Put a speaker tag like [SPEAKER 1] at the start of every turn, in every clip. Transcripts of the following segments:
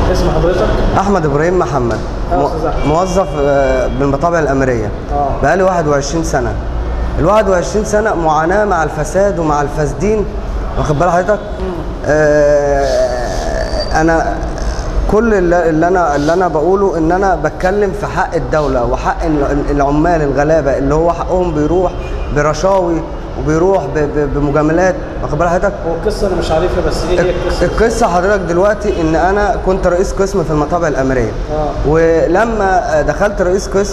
[SPEAKER 1] اسم حضرتك؟
[SPEAKER 2] احمد ابراهيم محمد
[SPEAKER 1] آه،
[SPEAKER 2] مو-
[SPEAKER 1] أستاذ أحمد.
[SPEAKER 2] موظف آه، بالمطابع الامريه
[SPEAKER 1] آه.
[SPEAKER 2] بقالي 21 سنه ال 21 سنه معاناه مع الفساد ومع الفاسدين واخد بال حضرتك آه، انا كل اللي اللي انا اللي انا بقوله ان انا بتكلم في حق الدوله وحق ال- العمال الغلابه اللي هو حقهم بيروح برشاوي وبيروح ب- ب- بمجاملات واخد بال حضرتك
[SPEAKER 1] هو القصه انا مش عارفها بس ايه هي القصه؟
[SPEAKER 2] القصه حضرتك دلوقتي ان انا كنت رئيس قسم في المطابع الامريه
[SPEAKER 1] آه.
[SPEAKER 2] ولما دخلت رئيس قسم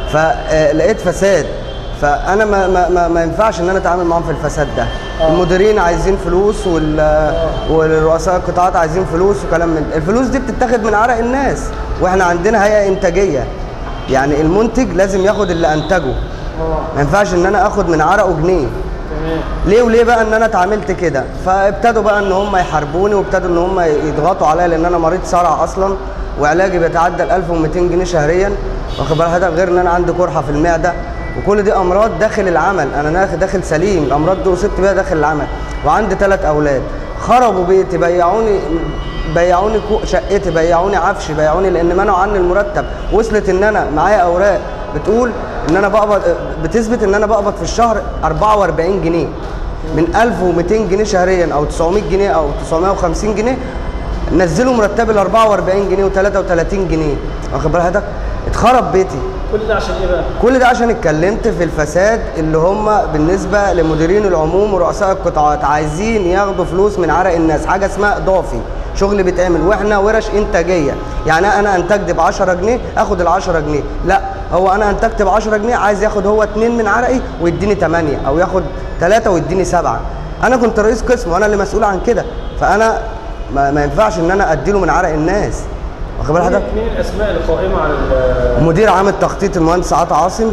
[SPEAKER 2] فلقيت فساد فانا ما, ما, ما, ما ينفعش ان انا اتعامل معاهم في الفساد ده
[SPEAKER 1] آه.
[SPEAKER 2] المديرين عايزين فلوس وال والرؤساء القطاعات عايزين فلوس وكلام من ده. الفلوس دي بتتاخد من عرق الناس واحنا عندنا هيئه انتاجيه يعني المنتج لازم ياخد اللي انتجه
[SPEAKER 1] اه
[SPEAKER 2] ما ينفعش ان انا اخد من عرقه جنيه
[SPEAKER 1] تمام
[SPEAKER 2] ليه وليه بقى ان انا اتعاملت كده فابتدوا بقى ان هم يحاربوني وابتدوا ان هم يضغطوا عليا لان انا مريض صرع اصلا وعلاجي بيتعدى ال 1200 جنيه شهريا واخد بال حضرتك غير ان انا عندي قرحه في المعده وكل دي امراض داخل العمل انا ناخ- داخل سليم الامراض دي وصبت بيها داخل العمل وعندي ثلاث اولاد خربوا بيتي بيعوني بيعوني كو- شقتي بيعوني عفشي بيعوني لان منعوا عني المرتب وصلت ان انا معايا اوراق بتقول ان انا بقبض بتثبت ان انا بقبض في الشهر 44 جنيه من 1200 جنيه شهريا او 900 جنيه او 950 جنيه نزلوا مرتبي ل 44 جنيه و33 جنيه واخد بال حضرتك اتخرب بيتي
[SPEAKER 1] كل ده عشان ايه بقى؟
[SPEAKER 2] كل ده عشان اتكلمت في الفساد اللي هم بالنسبه لمديرين العموم ورؤساء القطاعات عايزين ياخدوا فلوس من عرق الناس حاجه اسمها اضافي شغل بيتعمل واحنا ورش انتاجيه يعني انا انتجت ب 10 جنيه اخد ال 10 جنيه لا هو انا انتجت ب 10 جنيه عايز ياخد هو 2 من عرقي ويديني 8 او ياخد 3 ويديني 7 انا كنت رئيس قسم وانا اللي مسؤول عن كده فانا ما, ما ينفعش ان انا اديله من عرق الناس واخد بال حضرتك
[SPEAKER 1] مين مين الاسماء القائمه على ال-
[SPEAKER 2] مدير عام التخطيط المهندس عطا عاصم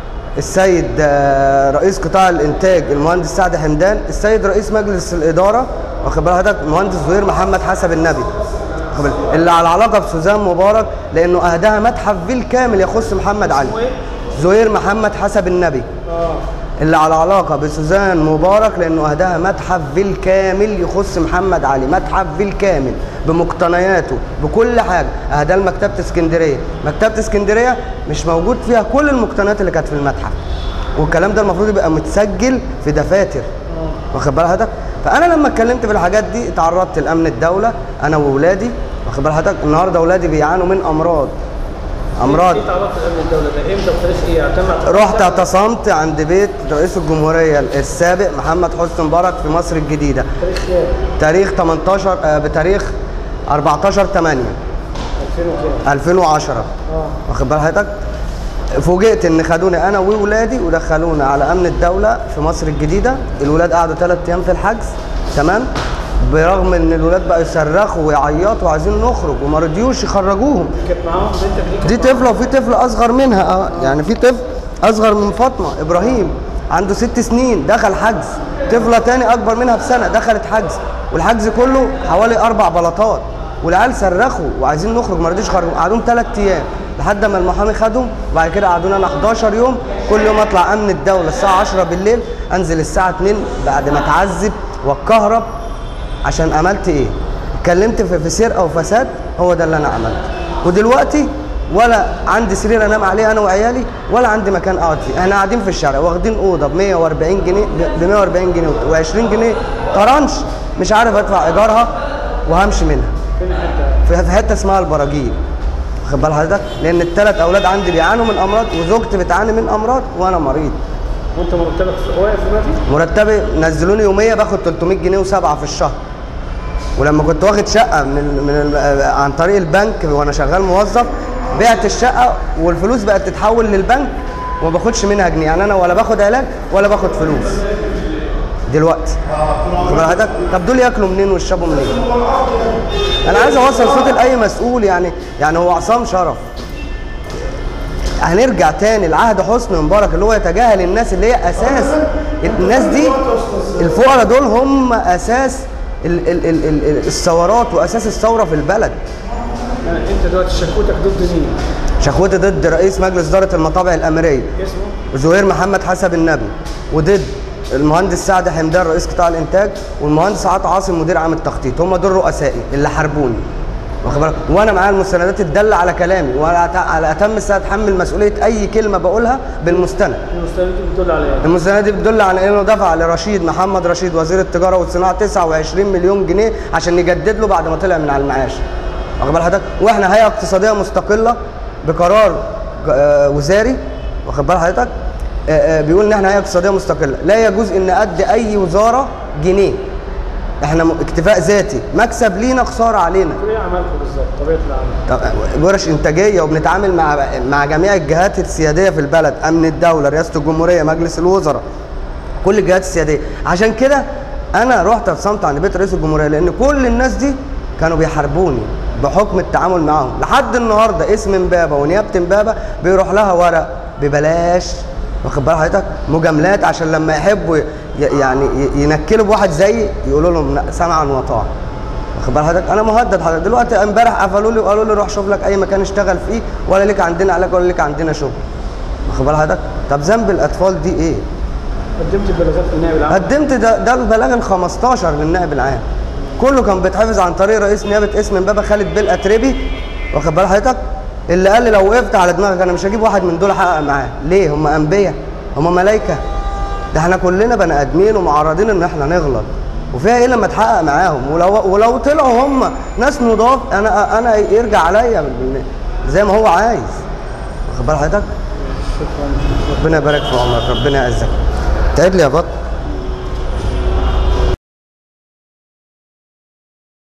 [SPEAKER 2] السيد آه، رئيس قطاع الانتاج المهندس سعد حمدان السيد رئيس مجلس الاداره واخد بال حضرتك المهندس زهير محمد حسب النبي واخد بالك؟ اللي على علاقه بسوزان مبارك لانه اهداها متحف بالكامل يخص محمد علي
[SPEAKER 1] اسمه ايه؟
[SPEAKER 2] زهير محمد حسب النبي
[SPEAKER 1] اه
[SPEAKER 2] اللي على علاقة بسوزان مبارك لأنه أهداها متحف بالكامل يخص محمد علي متحف بالكامل بمقتنياته بكل حاجة أهداها لمكتبة اسكندرية مكتبة اسكندرية مش موجود فيها كل المقتنيات اللي كانت في المتحف والكلام ده المفروض يبقى متسجل في دفاتر واخد بال حضرتك فانا لما اتكلمت في الحاجات دي اتعرضت لامن الدوله انا واولادي واخد بال حضرتك النهارده اولادي بيعانوا من امراض امراض
[SPEAKER 1] ايه تعرفت امن الدوله ده امتى وتاريخ ايه؟ يعني تم اعتقاد
[SPEAKER 2] رحت
[SPEAKER 1] ده؟
[SPEAKER 2] اعتصمت عند بيت رئيس الجمهوريه السابق محمد حسني مبارك في مصر الجديده
[SPEAKER 1] تاريخ كام؟
[SPEAKER 2] تاريخ 18 آه، بتاريخ 14 8
[SPEAKER 1] 2000 وكام؟
[SPEAKER 2] 2010
[SPEAKER 1] اه
[SPEAKER 2] واخد بال حضرتك فوجئت ان خدوني انا وولادي ودخلونا على امن الدوله في مصر الجديده الولاد قعدوا ثلاث ايام في الحجز تمام برغم ان الولاد بقوا يصرخوا ويعيطوا وعايزين نخرج وما رضيوش يخرجوهم
[SPEAKER 1] كانت معاهم بنتك
[SPEAKER 2] دي
[SPEAKER 1] دي كانت
[SPEAKER 2] طفله وفي طفل اصغر منها اه يعني في طفل اصغر من فاطمه ابراهيم عنده ست سنين دخل حجز طفله تاني اكبر منها بسنه دخلت حجز والحجز كله حوالي اربع بلاطات والعيال صرخوا وعايزين نخرج ما رضيش يخرجوا قعدوهم ثلاث ايام لحد ما المحامي خدهم وبعد كده قعدونا انا 11 يوم كل يوم اطلع امن الدوله الساعه 10 بالليل انزل الساعه 2 بعد ما اتعذب واتكهرب عشان عملت ايه؟ اتكلمت في في سرقه وفساد هو ده اللي انا عملته ودلوقتي ولا عندي سرير انام عليه انا وعيالي ولا عندي مكان اقعد فيه احنا قاعدين في الشارع واخدين اوضه ب 140 جنيه ب 140 جنيه و20 جنيه طرنش مش عارف ادفع ايجارها وهمشي منها
[SPEAKER 1] فين الحته؟
[SPEAKER 2] في في حته اسمها البراجيل واخد بال حضرتك لان الثلاث اولاد عندي بيعانوا من امراض وزوجتي بتعاني من امراض وانا مريض
[SPEAKER 1] وانت مرتبك واقف دلوقتي؟
[SPEAKER 2] مرتبي نزلوني يوميه باخد 300 جنيه وسبعه في الشهر ولما كنت واخد شقه من ال- من ال- عن طريق البنك وانا شغال موظف بعت الشقه والفلوس بقت تتحول للبنك وما باخدش منها جنيه يعني انا ولا باخد علاج ولا باخد فلوس دلوقتي واخد بال حضرتك طب دول ياكلوا منين ويشربوا منين انا عايز اوصل صوتي لاي مسؤول يعني يعني هو عصام شرف هنرجع تاني لعهد حسني مبارك اللي هو يتجاهل الناس اللي هي اساس الناس دي الفقراء دول هم اساس ال ال ال ال الثورات واساس الثوره في البلد
[SPEAKER 1] يعني انت دلوقتي شكوتك ضد مين؟
[SPEAKER 2] شكوتي ضد رئيس مجلس اداره المطابع الامريه
[SPEAKER 1] اسمه؟
[SPEAKER 2] زهير محمد حسب النبي وضد المهندس سعد حمدان رئيس قطاع الانتاج والمهندس عطا عاصم مدير عام التخطيط هم دول رؤسائي اللي حاربوني واخد بالك وانا معايا المستندات تدل على كلامي وعلى أت- على اتم الساعه اتحمل مسؤوليه اي كلمه بقولها بالمستند
[SPEAKER 1] المستندات دي بتدل على ايه؟
[SPEAKER 2] المستندات دي بتدل على انه دفع لرشيد محمد رشيد وزير التجاره والصناعه 29 مليون جنيه عشان يجدد له بعد ما طلع من على المعاش واخد بال حضرتك واحنا هيئه اقتصاديه مستقله بقرار ج- آه، وزاري واخد بال حضرتك آه، آه، بيقول ان احنا هيئه اقتصاديه مستقله لا يجوز ان ادي اي وزاره جنيه احنا م- اكتفاء ذاتي مكسب لينا خساره علينا
[SPEAKER 1] ايه عملكم بالظبط؟ طبيعه العمل
[SPEAKER 2] طب ورش انتاجيه وبنتعامل مع مع جميع الجهات السياديه في البلد امن الدوله رئاسه الجمهوريه مجلس الوزراء كل الجهات السياديه عشان كده انا رحت اتصمت عند بيت رئيس الجمهوريه لان كل الناس دي كانوا بيحاربوني بحكم التعامل معاهم لحد النهارده اسم امبابه ونيابه امبابه بيروح لها ورق ببلاش واخد بال حضرتك مجاملات عشان لما يحبوا ي- يعني ي- ينكلوا بواحد زيي يقولوا لهم سمعا وطاعه واخد بال حضرتك انا مهدد حضرتك دلوقتي امبارح قفلوا لي وقالوا لي روح شوف لك اي مكان اشتغل فيه ولا ليك عندنا علاج ولا ليك عندنا شغل واخد بال حضرتك طب ذنب الاطفال دي ايه
[SPEAKER 1] قدمت بلاغات للنائب العام
[SPEAKER 2] قدمت ده ده البلاغ ال 15 للنائب العام كله كان بيتحفظ عن طريق رئيس نيابه اسم امبابه خالد بيل اتربي واخد بال حضرتك اللي قال لي لو وقفت على دماغك انا مش هجيب واحد من دول احقق معاه ليه هم انبياء هم ملائكه ده احنا كلنا بني ادمين ومعرضين ان احنا نغلط وفيها ايه لما اتحقق معاهم ولو ولو طلعوا هم ناس نضاف انا انا يرجع عليا بال- زي ما هو عايز واخد بال حضرتك
[SPEAKER 1] شكرا
[SPEAKER 2] ربنا يبارك في عمرك ربنا يعزك تعب لي يا بط